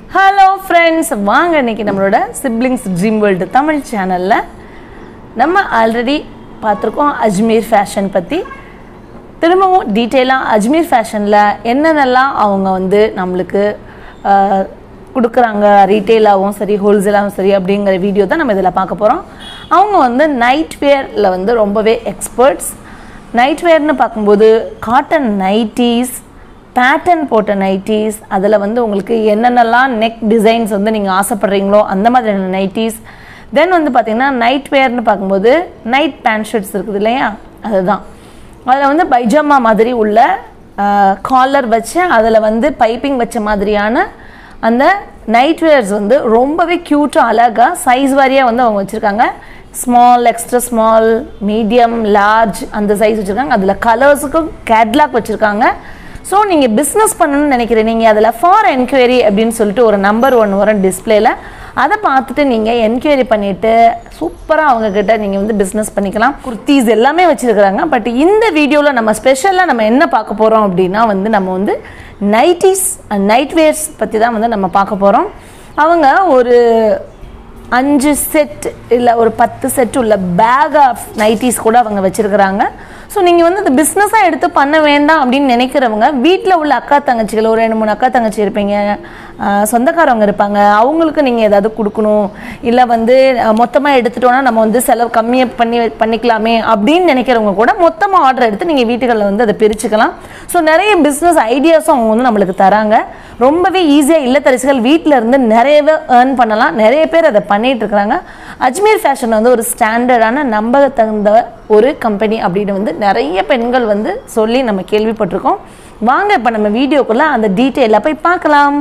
hello friends வாங்க இன்னைக்கு நம்மளோட சிப்ளிங்ஸ் ட்ரீம் வேர்ல்டு தமிழ் சேனலில் நம்ம ஆல்ரெடி பார்த்துருக்கோம் அஜ்மீர் ஃபேஷன் பற்றி திரும்பவும் டீட்டெயிலாக அஜ்மீர் ஃபேஷனில் என்னென்னலாம் அவங்க வந்து நம்மளுக்கு ஆஹ், கொடுக்குறாங்க ரீட்டெயிலாகவும் சரி ஹோல்சேலாகவும் சரி அப்படிங்கிற வீடியோ தான் நம்ம இதில் பார்க்க போகிறோம் அவங்க வந்து நைட் வேரில் வந்து ரொம்பவே எக்ஸ்பர்ட்ஸ் நைட் வேர்னு பார்க்கும்போது காட்டன் நைட்டீஸ் பேட்டர்ன் போட்ட நைட்டீஸ் அதில் வந்து உங்களுக்கு என்னென்னலாம் நெக் டிசைன்ஸ் வந்து நீங்கள் ஆசைப்படுறீங்களோ அந்த மாதிரியான நைட்டீஸ் தென் வந்து பார்த்தீங்கன்னா நைட் வேர்னு பார்க்கும்போது நைட் பேண்ட் ஷர்ட்ஸ் இருக்குது இல்லையா அதுதான் அதில் வந்து பைஜாமா மாதிரி உள்ள காலர் வச்சு அதில் வந்து பைப்பிங் வச்ச மாதிரியான அந்த நைட் வேர்ஸ் வந்து ரொம்பவே க்யூட்டாக அழகாக சைஸ் வாரியாக வந்து அவங்க வச்சுருக்காங்க small extra small medium large அந்த சைஸ் வச்சுருக்காங்க அதில் கலர்ஸுக்கும் கேட்லாக் வச்சுருக்காங்க ஸோ நீங்கள் பிஸ்னஸ் பண்ணணும்னு நினைக்கிறேன் நீங்கள் அதில் ஃபார் என்கொயரி அப்படின்னு சொல்லிட்டு ஒரு நம்பர் ஒன்று வரும் டிஸ்பிளேல அதை பார்த்துட்டு நீங்கள் என்கொயரி பண்ணிவிட்டு சூப்பராக அவங்கக்கிட்ட நீங்கள் வந்து பிஸ்னஸ் பண்ணிக்கலாம் குர்த்தீஸ் எல்லாமே வச்சுருக்குறாங்க பட் இந்த வீடியோவில் நம்ம ஸ்பெஷலாக நம்ம என்ன பார்க்க போகிறோம் அப்படின்னா வந்து நம்ம வந்து நைட்டிஸ் நைட் வேர்ஸ் பற்றி தான் வந்து நம்ம பார்க்க போகிறோம் அவங்க ஒரு அஞ்சு செட் இல்லை ஒரு பத்து செட் உள்ள பேக் ஆஃப் நைட்டிஸ் கூட அவங்க வச்சுருக்குறாங்க ஸோ நீங்கள் வந்து அந்த பிஸ்னஸாக எடுத்து பண்ண வேண்டாம் அப்படின்னு நினைக்கிறவங்க வீட்டில் உள்ள அக்கா தங்கச்சிகள் ஒரு ரெண்டு மூணு அக்கா தங்கச்சி இருப்பீங்க ஆஹ் சொந்தக்காரவங்க இருப்பாங்க அவங்களுக்கு நீங்கள் ஏதாவது கொடுக்கணும் இல்லை வந்து மொத்தமாக எடுத்துட்டோன்னா நம்ம வந்து செலவு கம்மியாக பண்ணி பண்ணிக்கலாமே அப்படின்னு நினைக்கிறவங்க கூட மொத்தமாக ஆர்டர் எடுத்து நீங்கள் வீட்டுகளில் வந்து அதை பிரிச்சுக்கலாம் ஸோ நிறைய பிஸ்னஸ் ஐடியாஸும் அவங்க வந்து நம்மளுக்கு தராங்க ரொம்பவே ஈஸியாக இல்லத்தரசிகள் வீட்டில் இருந்து நிறையவே ஏர்ன் பண்ணலாம் நிறைய பேர் அதை பண்ணிட்டு இருக்கிறாங்க அஜ்மீர் ஃபேஷன் வந்து ஒரு ஸ்டாண்டர்டான நம்பகத்தகுந்த ஒரு கம்பெனி அப்படின்னு வந்து நிறைய பெண்கள் வந்து சொல்லி நம்ம கேள்விப்பட்டிருக்கோம் வாங்க இப்போ நம்ம வீடியோக்குள்ளே அந்த டீட்டெயிலாக போய் பார்க்கலாம்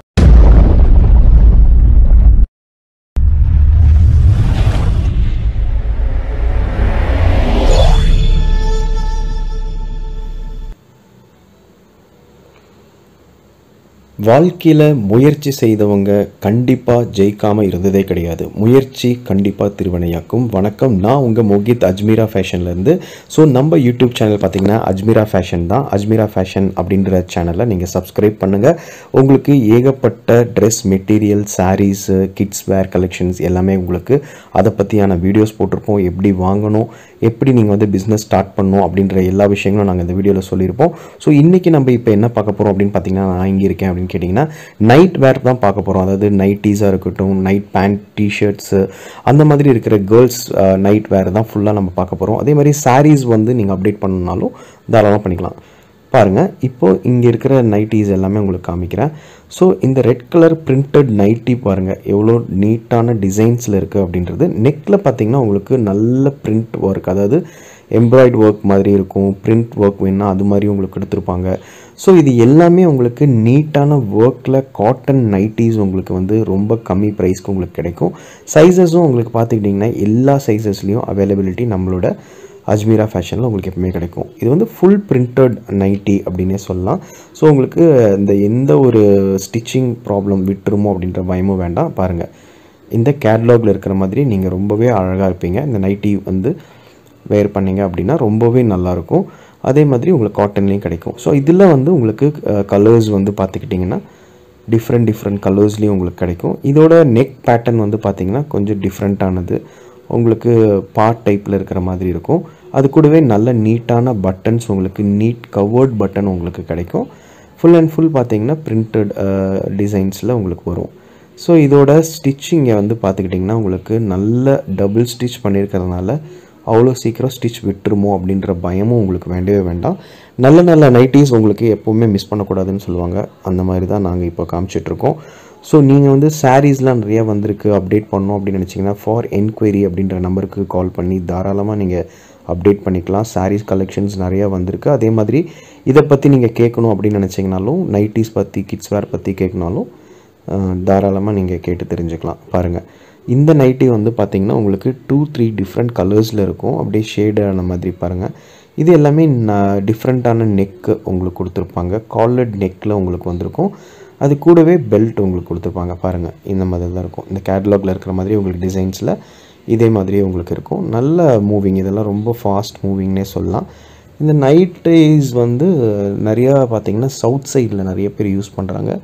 வாழ்க்கையில் முயற்சி செய்தவங்க கண்டிப்பாக ஜெயிக்காமல் இருந்ததே கிடையாது முயற்சி கண்டிப்பாக திருவினையாக்கும் வணக்கம் நான் உங்கள் மோகித் அஜ்மீரா ஃபேஷன்லேருந்து ஸோ நம்ம யூடியூப் சேனல் பார்த்தீங்கன்னா அஜ்மீரா ஃபேஷன் தான் அஜ்மீரா ஃபேஷன் அப்படின்ற சேனலை நீங்கள் சப்ஸ்கிரைப் பண்ணுங்கள் உங்களுக்கு ஏகப்பட்ட dress material saris kids wear collections எல்லாமே உங்களுக்கு அதை பற்றியான வீடியோஸ் போட்டிருப்போம் எப்படி வாங்கணும் எப்படி நீங்கள் வந்து பிஸ்னஸ் ஸ்டார்ட் பண்ணணும் அப்படின்ற எல்லா விஷயங்களும் நாங்கள் இந்த வீடியோவில் சொல்லியிருப்போம் ஸோ இன்றைக்கி நம்ம இப்போ என்ன பார்க்க போகிறோம் அப்படின்னு பார்த்தீங்கன்னா நான் இங்கே இருக்கேன் அப்படின்னு கேட்டிங்கன்னா நைட் வேர் தான் பார்க்க போகிறோம் அதாவது நைட்டீஸாக இருக்கட்டும் நைட் பேண்ட் டிஷர்ட்ஸு அந்த மாதிரி இருக்கிற கேர்ள்ஸ் நைட் வேர் தான் ஃபுல்லாக நம்ம பார்க்க போகிறோம் அதே மாதிரி சாரீஸ் வந்து நீங்கள் அப்டேட் பண்ணணுன்னாலும் தாராளமாக பண்ணிக்கலாம் பாருங்கள் இப்போது இங்கே இருக்கிற நைட்டிஸ் எல்லாமே உங்களுக்கு காமிக்கிறேன் ஸோ இந்த ரெட் கலர் பிரிண்டட் நைட்டி பாருங்கள் எவ்வளோ நீட்டான டிசைன்ஸில் இருக்குது அப்படின்றது நெக்கில் பார்த்தீங்கன்னா உங்களுக்கு நல்ல பிரிண்ட் ஒர்க் அதாவது எம்ப்ராய்டு ஒர்க் மாதிரி இருக்கும் பிரிண்ட் ஒர்க் வேணுன்னா அது மாதிரி உங்களுக்கு எடுத்திருப்பாங்க ஸோ இது எல்லாமே உங்களுக்கு நீட்டான ஒர்க்கில் காட்டன் நைட்டிஸ் உங்களுக்கு வந்து ரொம்ப கம்மி ப்ரைஸ்க்கு உங்களுக்கு கிடைக்கும் சைஸஸும் உங்களுக்கு பார்த்துக்கிட்டிங்கன்னா எல்லா சைஸஸ்லேயும் அவைலபிலிட்டி நம்மளோட அஜ்மீரா ஃபேஷனில் உங்களுக்கு எப்பவுமே கிடைக்கும் இது வந்து ஃபுல் பிரிண்டட் நைட்டி அப்படின்னே சொல்லலாம் ஸோ உங்களுக்கு இந்த எந்த ஒரு ஸ்டிச்சிங் ப்ராப்ளம் விட்டுருமோ அப்படின்ற பயமும் வேண்டாம் பாருங்கள் இந்த கேட்லாகில் இருக்கிற மாதிரி நீங்கள் ரொம்பவே அழகாக இருப்பீங்க இந்த நைட்டி வந்து வேர் பண்ணீங்க அப்படின்னா ரொம்பவே நல்லாயிருக்கும் அதே மாதிரி உங்களுக்கு காட்டன்லேயும் கிடைக்கும் ஸோ இதில் வந்து உங்களுக்கு கலர்ஸ் வந்து பார்த்துக்கிட்டிங்கன்னா டிஃப்ரெண்ட் டிஃப்ரெண்ட் கலர்ஸ்லேயும் உங்களுக்கு கிடைக்கும் இதோட நெக் பேட்டர்ன் வந்து பார்த்திங்கன்னா கொஞ்சம் டிஃப்ரெண்ட்டானது உங்களுக்கு பார்ட் டைப்பில் இருக்கிற மாதிரி இருக்கும் அது கூடவே நல்ல நீட்டான பட்டன்ஸ் உங்களுக்கு நீட் கவர்ட் பட்டன் உங்களுக்கு கிடைக்கும் ஃபுல் அண்ட் ஃபுல் பார்த்தீங்கன்னா பிரிண்டட் டிசைன்ஸில் உங்களுக்கு வரும் ஸோ இதோட ஸ்டிச்சிங்கை வந்து பார்த்துக்கிட்டிங்கன்னா உங்களுக்கு நல்ல டபுள் ஸ்டிச் பண்ணியிருக்கிறதுனால அவ்வளோ சீக்கிரம் ஸ்டிச் விட்டுருமோ அப்படின்ற பயமும் உங்களுக்கு வேண்டவே வேண்டாம் நல்ல நல்ல நைட்டிஸ் உங்களுக்கு எப்போவுமே மிஸ் பண்ணக்கூடாதுன்னு சொல்லுவாங்க அந்த மாதிரி தான் நாங்கள் இப்போ காமிச்சிட்ருக்கோம் ஸோ நீங்கள் வந்து சாரீஸ்லாம் நிறைய வந்திருக்கு அப்டேட் பண்ணோம் அப்படின்னு நினச்சிங்கன்னா ஃபார் என்கொயரி அப்படின்ற நம்பருக்கு கால் பண்ணி தாராளமாக நீங்கள் அப்டேட் பண்ணிக்கலாம் சாரீஸ் கலெக்ஷன்ஸ் நிறையா வந்திருக்கு அதே மாதிரி இதை பற்றி நீங்கள் கேட்கணும் அப்படின்னு நினச்சிங்கனாலும் நைட்டிஸ் பற்றி கிட்ஸ் வேர் பற்றி கேட்கனாலும் தாராளமாக நீங்கள் கேட்டு தெரிஞ்சுக்கலாம் பாருங்கள் இந்த நைட்டி வந்து பார்த்திங்கன்னா உங்களுக்கு டூ த்ரீ டிஃப்ரெண்ட் கலர்ஸில் இருக்கும் அப்படியே ஷேடான மாதிரி பாருங்கள் இது எல்லாமே டிஃப்ரெண்ட்டான நெக்கு உங்களுக்கு கொடுத்துருப்பாங்க காலர்ட் நெக்கில் உங்களுக்கு வந்திருக்கும் அது கூடவே பெல்ட் உங்களுக்கு கொடுத்துருப்பாங்க பாருங்கள் இந்த மாதிரி தான் இருக்கும் இந்த கேட்லாகில் இருக்கிற மாதிரி உங்களுக்கு டிசைன்ஸில் இதே மாதிரியே உங்களுக்கு இருக்கும் நல்ல மூவிங் இதெல்லாம் ரொம்ப ஃபாஸ்ட் மூவிங்னே சொல்லலாம் இந்த நைட் ரைஸ் வந்து நிறையா பார்த்தீங்கன்னா சவுத் சைடில் நிறைய பேர் யூஸ் பண்ணுறாங்க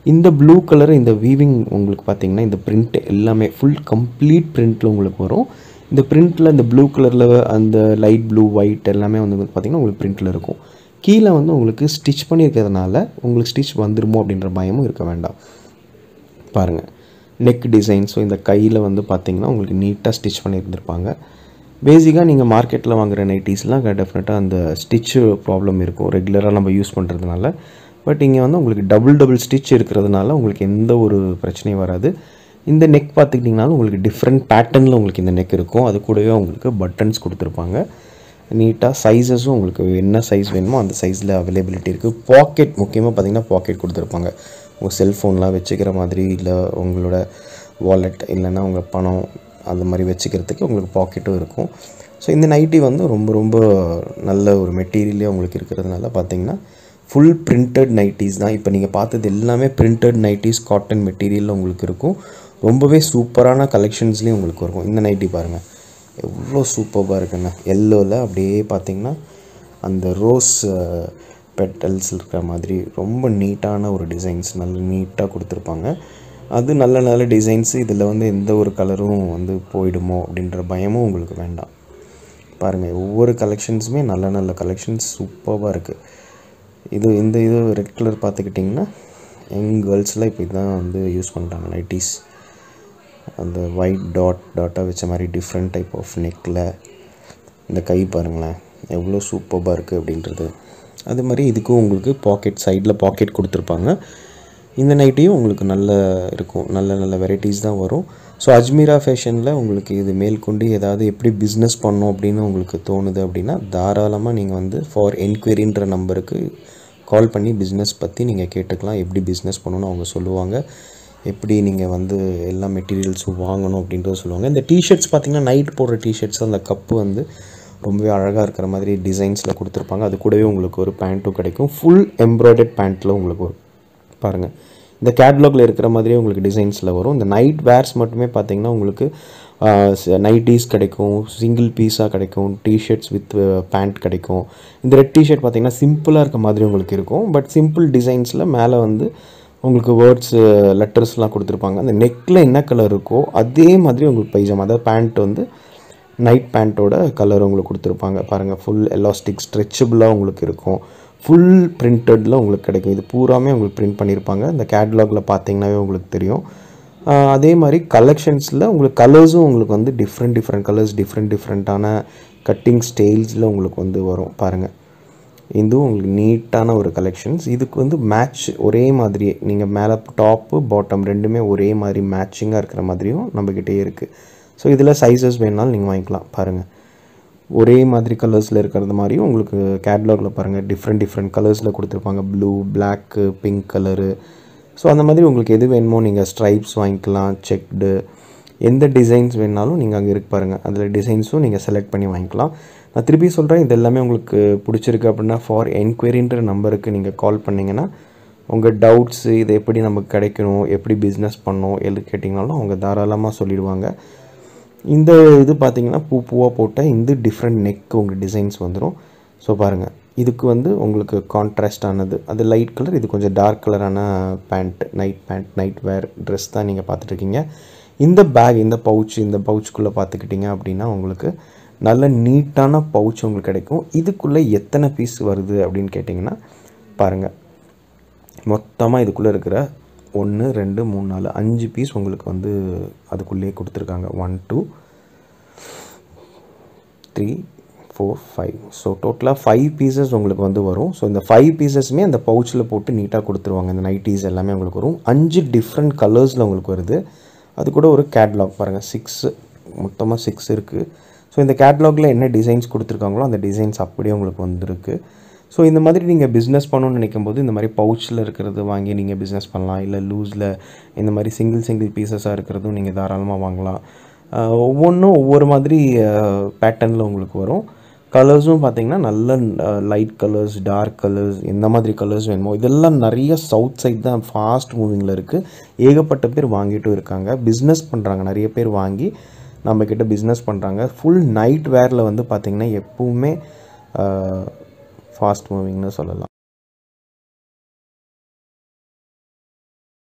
இந்த ப்ளூ கலர் இந்த வீவிங் உங்களுக்கு பார்த்தீங்கன்னா இந்த பிரிண்ட் எல்லாமே ஃபுல் கம்ப்ளீட் பிரிண்ட்டில் உங்களுக்கு வரும் இந்த பிரிண்ட்டில் இந்த ப்ளூ கலரில் அந்த லைட் ப்ளூ ஒயிட் எல்லாமே வந்து பார்த்தீங்கன்னா உங்களுக்கு பிரிண்ட்டில் இருக்கும் கீழே வந்து உங்களுக்கு ஸ்டிச் பண்ணியிருக்கிறதுனால உங்களுக்கு ஸ்டிச் வந்துருமோ அப்படின்ற பயமும் இருக்க வேண்டாம் பாருங்கள் நெக் டிசைன் ஸோ இந்த கையில் வந்து பார்த்தீங்கன்னா உங்களுக்கு நீட்டாக ஸ்டிச் பண்ணியிருந்திருப்பாங்க பேசிக்காக நீங்கள் மார்க்கெட்டில் வாங்குற நைட்டிஸ்லாம் டெஃபினட்டாக அந்த ஸ்டிச்சு ப்ராப்ளம் இருக்கும் ரெகுலராக நம்ம யூஸ் பண்ணுறதுனால பட் இங்கே வந்து உங்களுக்கு டபுள் டபுள் ஸ்டிச் இருக்கிறதுனால உங்களுக்கு எந்த ஒரு பிரச்சனையும் வராது இந்த நெக் பார்த்துக்கிட்டிங்கனாலும் உங்களுக்கு டிஃப்ரெண்ட் பேட்டர்னில் உங்களுக்கு இந்த நெக் இருக்கும் அது கூடவே உங்களுக்கு பட்டன்ஸ் கொடுத்துருப்பாங்க நீட்டாக சைஸஸும் உங்களுக்கு என்ன சைஸ் வேணுமோ அந்த சைஸில் அவைலபிலிட்டி இருக்குது பாக்கெட் முக்கியமாக பார்த்தீங்கன்னா பாக்கெட் கொடுத்துருப்பாங்க உங்கள் செல்ஃபோன்லாம் வச்சுக்கிற மாதிரி இல்லை உங்களோட வாலெட் இல்லைன்னா உங்கள் பணம் அந்த மாதிரி வச்சுக்கிறதுக்கு உங்களுக்கு பாக்கெட்டும் இருக்கும் ஸோ இந்த நைட்டி வந்து ரொம்ப ரொம்ப நல்ல ஒரு மெட்டீரியலே உங்களுக்கு இருக்கிறதுனால பார்த்தீங்கன்னா ஃபுல் பிரிண்டட் நைட்டிஸ் தான் இப்போ நீங்கள் பார்த்தது எல்லாமே பிரிண்டட் நைட்டிஸ் காட்டன் மெட்டீரியலில் உங்களுக்கு இருக்கும் ரொம்பவே சூப்பரான கலெக்ஷன்ஸ்லேயும் உங்களுக்கு இருக்கும் இந்த நைட்டி பாருங்கள் எவ்வளோ சூப்பராக இருக்குண்ணா எல்லோவில் அப்படியே பார்த்தீங்கன்னா அந்த ரோஸ் பெட்டல்ஸ் இருக்கிற மாதிரி ரொம்ப நீட்டான ஒரு டிசைன்ஸ் நல்ல நீட்டாக கொடுத்துருப்பாங்க அது நல்ல நல்ல டிசைன்ஸ் இதில் வந்து எந்த ஒரு கலரும் வந்து போயிடுமோ அப்படின்ற பயமும் உங்களுக்கு வேண்டாம் பாருங்கள் ஒவ்வொரு கலெக்ஷன்ஸுமே நல்ல நல்ல கலெக்ஷன்ஸ் சூப்பராக இருக்குது இது இந்த இது ரெட் கலர் பார்த்துக்கிட்டிங்கன்னா யங் கேர்ள்ஸ்லாம் இப்போ இதுதான் வந்து யூஸ் பண்ணுறாங்க நைட்டிஸ் அந்த ஒயிட் டாட் டாட்டாக வச்ச மாதிரி டிஃப்ரெண்ட் டைப் ஆஃப் நெக்கில் இந்த கை பாருங்களேன் எவ்வளோ சூப்பராக இருக்குது அப்படின்றது அது மாதிரி இதுக்கும் உங்களுக்கு பாக்கெட் சைடில் பாக்கெட் கொடுத்துருப்பாங்க இந்த நைட்டியும் உங்களுக்கு நல்ல இருக்கும் நல்ல நல்ல வெரைட்டிஸ் தான் வரும் ஸோ அஜ்மீரா ஃபேஷனில் உங்களுக்கு இது மேற்கொண்டு ஏதாவது எப்படி பிஸ்னஸ் பண்ணணும் அப்படின்னு உங்களுக்கு தோணுது அப்படின்னா தாராளமாக நீங்கள் வந்து ஃபார் என்கொயரின்ற நம்பருக்கு கால் பண்ணி பிஸ்னஸ் பற்றி நீங்கள் கேட்டுக்கலாம் எப்படி பிஸ்னஸ் பண்ணணும்னு அவங்க சொல்லுவாங்க எப்படி நீங்கள் வந்து எல்லா மெட்டீரியல்ஸும் வாங்கணும் அப்படின்றத சொல்லுவாங்க இந்த டிஷர்ட்ஸ் பார்த்தீங்கன்னா நைட் போடுற டிஷர்ட்ஸ் அந்த கப்பு வந்து ரொம்பவே அழகாக இருக்கிற மாதிரி டிசைன்ஸில் கொடுத்துருப்பாங்க அது கூடவே உங்களுக்கு ஒரு பேண்ட்டும் கிடைக்கும் ஃபுல் எம்ப்ராய்டர்ட் பேண்ட்டில் உங்களுக்கு ஒரு பாருங்கள் இந்த கேட்லாகில் இருக்கிற மாதிரியே உங்களுக்கு டிசைன்ஸில் வரும் இந்த நைட் வேர்ஸ் மட்டுமே பார்த்தீங்கன்னா உங்களுக்கு நைட்டீஸ் கிடைக்கும் சிங்கிள் பீஸாக கிடைக்கும் டிஷர்ட்ஸ் வித் பேண்ட் கிடைக்கும் இந்த ரெட் டிஷர்ட் பார்த்தீங்கன்னா சிம்பிளாக இருக்க மாதிரி உங்களுக்கு இருக்கும் பட் சிம்பிள் டிசைன்ஸில் மேலே வந்து உங்களுக்கு வேர்ட்ஸு லெட்டர்ஸ்லாம் கொடுத்துருப்பாங்க அந்த நெக்கில் என்ன கலர் இருக்கோ அதே மாதிரி உங்களுக்கு பைஜாமா அதாவது பேண்ட் வந்து நைட் பேண்ட்டோட கலர் உங்களுக்கு கொடுத்துருப்பாங்க பாருங்கள் ஃபுல் எலாஸ்டிக் ஸ்ட்ரெச்சபிளாக உங்களுக்கு இருக்கும் ஃபுல் பிரிண்டடில் உங்களுக்கு கிடைக்கும் இது பூராமே உங்களுக்கு பிரிண்ட் பண்ணியிருப்பாங்க இந்த கேட்லாகில் பார்த்தீங்கன்னாவே உங்களுக்கு தெரியும் ஆஹ் அதே மாதிரி கலெக்ஷன்ஸில் உங்களுக்கு கலர்ஸும் உங்களுக்கு வந்து டிஃப்ரெண்ட் டிஃப்ரெண்ட் கலர்ஸ் டிஃப்ரெண்ட் டிஃப்ரெண்ட்டான கட்டிங் ஸ்டைல்ஸில் உங்களுக்கு வந்து வரும் பாருங்கள் இதுவும் உங்களுக்கு நீட்டான ஒரு கலெக்ஷன்ஸ் இதுக்கு வந்து மேட்ச் ஒரே மாதிரியே நீங்கள் மேலே டாப்பு பாட்டம் ரெண்டுமே ஒரே மாதிரி மேட்சிங்காக இருக்கிற மாதிரியும் நம்மக்கிட்டே இருக்குது ஸோ இதில் சைஸஸ் வேணாலும் நீங்கள் வாங்கிக்கலாம் பாருங்கள் ஒரே மாதிரி கலர்ஸில் இருக்கிறது மாதிரியும் உங்களுக்கு கேட்லாகில் பாருங்கள் டிஃப்ரெண்ட் டிஃப்ரெண்ட் கலர்ஸில் கொடுத்துருப்பாங்க blue black pink colour so அந்த மாதிரி உங்களுக்கு எது வேணுமோ நீங்கள் ஸ்ட்ரைப்ஸ் வாங்கிக்கலாம் செக்டு எந்த டிசைன்ஸ் வேணாலும் நீங்கள் அங்கே இருக்கு பாருங்கள் அதில் டிசைன்ஸும் நீங்கள் செலக்ட் பண்ணி வாங்கிக்கலாம் நான் திருப்பி சொல்கிறேன் இது எல்லாமே உங்களுக்கு பிடிச்சிருக்கு அப்படின்னா ஃபார் என்கொயரின்ற நம்பருக்கு நீங்கள் கால் பண்ணிங்கன்னா உங்கள் டவுட்ஸு இது எப்படி நமக்கு கிடைக்கணும் எப்படி பிஸ்னஸ் பண்ணணும் எது கேட்டிங்கனாலும் அவங்க தாராளமாக சொல்லிடுவாங்க இந்த இது பார்த்தீங்கன்னா பூ பூவாக போட்ட இந்த டிஃப்ரெண்ட் நெக் உங்களுக்கு டிசைன்ஸ் வந்துடும் ஸோ பாருங்கள் இதுக்கு வந்து உங்களுக்கு கான்ட்ராஸ்ட் ஆனது அது லைட் கலர் இது கொஞ்சம் டார்க் கலரான pant night pant night wear dress தான் நீங்கள் பார்த்துட்ருக்கீங்க இந்த பேக் இந்த பவுச் இந்த பவுச்சுக்குள்ளே பார்த்துக்கிட்டிங்க அப்படின்னா உங்களுக்கு நல்ல நீட்டான பவுச் உங்களுக்கு கிடைக்கும் இதுக்குள்ளே எத்தனை பீஸ் வருது அப்படின்னு கேட்டிங்கன்னா பாருங்கள் மொத்தமாக இதுக்குள்ளே இருக்கிற ஒன்று ரெண்டு மூணு நாலு அஞ்சு பீஸ் உங்களுக்கு வந்து அதுக்குள்ளேயே கொடுத்துருக்காங்க one two three four five so டோட்டலாக ஃபைவ் பீசஸ் உங்களுக்கு வந்து வரும் ஸோ இந்த ஃபைவ் பீசஸுமே அந்த பவுச்சில் போட்டு நீட்டாக கொடுத்துருவாங்க இந்த நைட்டீஸ் எல்லாமே உங்களுக்கு வரும் அஞ்சு டிஃப்ரெண்ட் கலர்ஸில் உங்களுக்கு வருது அது கூட ஒரு கேட்லாக் பாருங்கள் சிக்ஸ் மொத்தமாக சிக்ஸ் இருக்குது ஸோ இந்த கேட்லாகில் என்ன டிசைன்ஸ் கொடுத்துருக்காங்களோ அந்த டிசைன்ஸ் அப்படியே உங்களுக்கு வந்திருக்கு ஸோ இந்த மாதிரி நீங்கள் பிஸ்னஸ் பண்ணணும்னு நினைக்கும் போது இந்த மாதிரி பவுச்சில் இருக்கிறது வாங்கி நீங்கள் பிஸ்னஸ் பண்ணலாம் இல்லை லூஸில் இந்த மாதிரி சிங்கிள் சிங்கிள் பீசஸாக இருக்கிறதும் நீங்கள் தாராளமாக வாங்கலாம் ஆஹ் ஒவ்வொன்றும் ஒவ்வொரு மாதிரி பேட்டர்னில் உங்களுக்கு வரும் கலர்ஸும் பார்த்தீங்கன்னா நல்ல லைட் கலர்ஸ் டார்க் கலர்ஸ் எந்த மாதிரி கலர்ஸ் வேணுமோ இதெல்லாம் நிறைய சவுத் சைட் தான் ஃபாஸ்ட் மூவிங்கில் இருக்குது ஏகப்பட்ட பேர் வாங்கிட்டும் இருக்காங்க பிஸ்னஸ் பண்ணுறாங்க நிறைய பேர் வாங்கி நம்மக்கிட்ட பிஸ்னஸ் பண்ணுறாங்க ஃபுல் நைட் வேரில் வந்து பார்த்திங்கன்னா எப்பவுமே ஃபாஸ்ட் மூவிங்னு சொல்லலாம்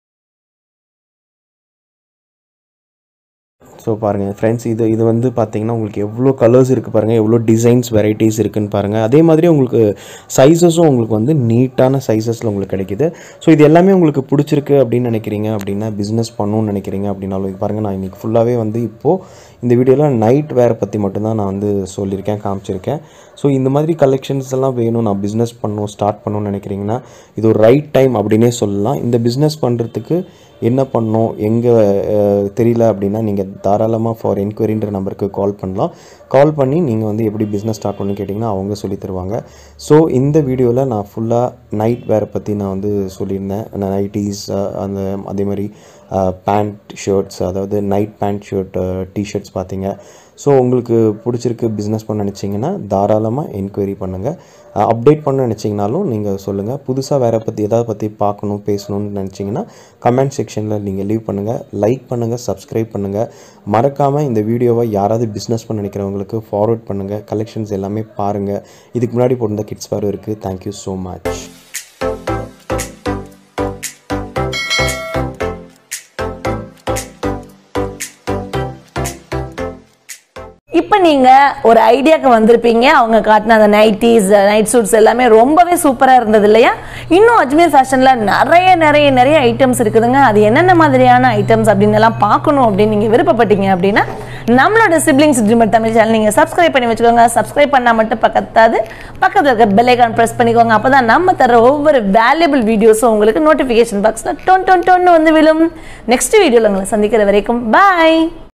ஸோ பாருங்கள் ஃப்ரெண்ட்ஸ் இது இது வந்து பார்த்தீங்கன்னா உங்களுக்கு எவ்வளோ கலர்ஸ் இருக்குது பாருங்கள் எவ்வளோ டிசைன்ஸ் வெரைட்டிஸ் இருக்குன்னு பாருங்கள் அதே மாதிரி உங்களுக்கு சைஸஸும் உங்களுக்கு வந்து நீட்டான சைஸஸில் உங்களுக்கு கிடைக்குது ஸோ இது எல்லாமே உங்களுக்கு பிடிச்சிருக்கு அப்படின்னு நினைக்கிறீங்க அப்படின்னா பிஸ்னஸ் பண்ணணும்னு நினைக்கிறீங்க அப்படின்னாலும் இது பாருங்கள் நான் இன்றைக்கி ஃபுல்லாகவே வந்து இப்போது இந்த வீடியோவில் நைட் வேர் பற்றி மட்டும்தான் நான் வந்து சொல்லியிருக்கேன் காமிச்சிருக்கேன் ஸோ இந்த மாதிரி கலெக்ஷன்ஸ் எல்லாம் வேணும் நான் பிஸ்னஸ் பண்ணணும் ஸ்டார்ட் பண்ணணும்னு நினைக்கிறீங்கன்னா இது ஒரு ரைட் டைம் அப்படின்னே சொல்லலாம் இந்த பிஸ்னஸ் பண்ணுறதுக்கு என்ன பண்ணணும் எங்கே தெரியல அப்படின்னா நீங்கள் தாராளமாக ஃபார் என்கொயரின்ற நம்பருக்கு கால் பண்ணலாம் கால் பண்ணி நீங்கள் வந்து எப்படி பிஸ்னஸ் ஸ்டார்ட் பண்ணணும்னு கேட்டிங்கன்னா அவங்க சொல்லி தருவாங்க ஸோ இந்த வீடியோவில் நான் ஃபுல்லாக நைட் வேரை பற்றி நான் வந்து சொல்லியிருந்தேன் நைட்டிஸ் அந்த அதே மாதிரி பேண்ட் ஷர்ட்ஸ் அதாவது நைட் பேண்ட் ஷர்ட் டிஷர்ட்ஸ் பார்த்தீங்க ஸோ உங்களுக்கு பிடிச்சிருக்கு பிஸ்னஸ் பண்ண நினச்சிங்கன்னா தாராளமாக என்கொயரி பண்ணுங்கள் அப்டேட் பண்ண நினச்சிங்கனாலும் நீங்கள் சொல்லுங்கள் புதுசாக வேறு பற்றி எதாவது பற்றி பார்க்கணும் பேசணும்னு நினச்சிங்கன்னா கமெண்ட் செக்ஷனில் நீங்கள் லீவ் பண்ணுங்கள் லைக் பண்ணுங்கள் சப்ஸ்கிரைப் பண்ணுங்கள் மறக்காமல் இந்த வீடியோவை யாராவது பிஸ்னஸ் பண்ண நினைக்கிறவங்களுக்கு ஃபார்வர்ட் பண்ணுங்கள் கலெக்ஷன்ஸ் எல்லாமே பாருங்கள் இதுக்கு முன்னாடி போட்டிருந்த கிட்ஸ் வேறு இருக்குது தேங்க்யூ ஸோ மச் இப்போ நீங்கள் ஒரு ஐடியாவுக்கு வந்திருப்பீங்க அவங்க காட்டின அந்த நைட்டிஸ் நைட் சூட்ஸ் எல்லாமே ரொம்பவே சூப்பராக இருந்தது இல்லையா இன்னும் அஜ்மீர் ஃபேஷனில் நிறைய நிறைய நிறைய ஐட்டம்ஸ் இருக்குதுங்க அது என்னென்ன மாதிரியான ஐட்டம்ஸ் அப்படின்னு எல்லாம் பார்க்கணும் அப்படின்னு நீங்கள் விருப்பப்பட்டீங்க அப்படின்னா நம்மளோட சிப்ளிங்ஸ் ட்ரீமர் தமிழ் சேனல் நீங்கள் சப்ஸ்கிரைப் பண்ணி வச்சுக்கோங்க சப்ஸ்கிரைப் பண்ணால் மட்டும் பக்கத்தாது பக்கத்தில் இருக்க பெல்லைக்கான் ப்ரெஸ் பண்ணிக்கோங்க அப்போ தான் நம்ம தர ஒவ்வொரு வேல்யூபிள் வீடியோஸும் உங்களுக்கு நோட்டிஃபிகேஷன் பாக்ஸில் டொன் டொன் டொன்னு வந்து விழும் நெக்ஸ்ட் வீடியோவில் உங்களை சந்திக்கிற வரைக்கும் பாய்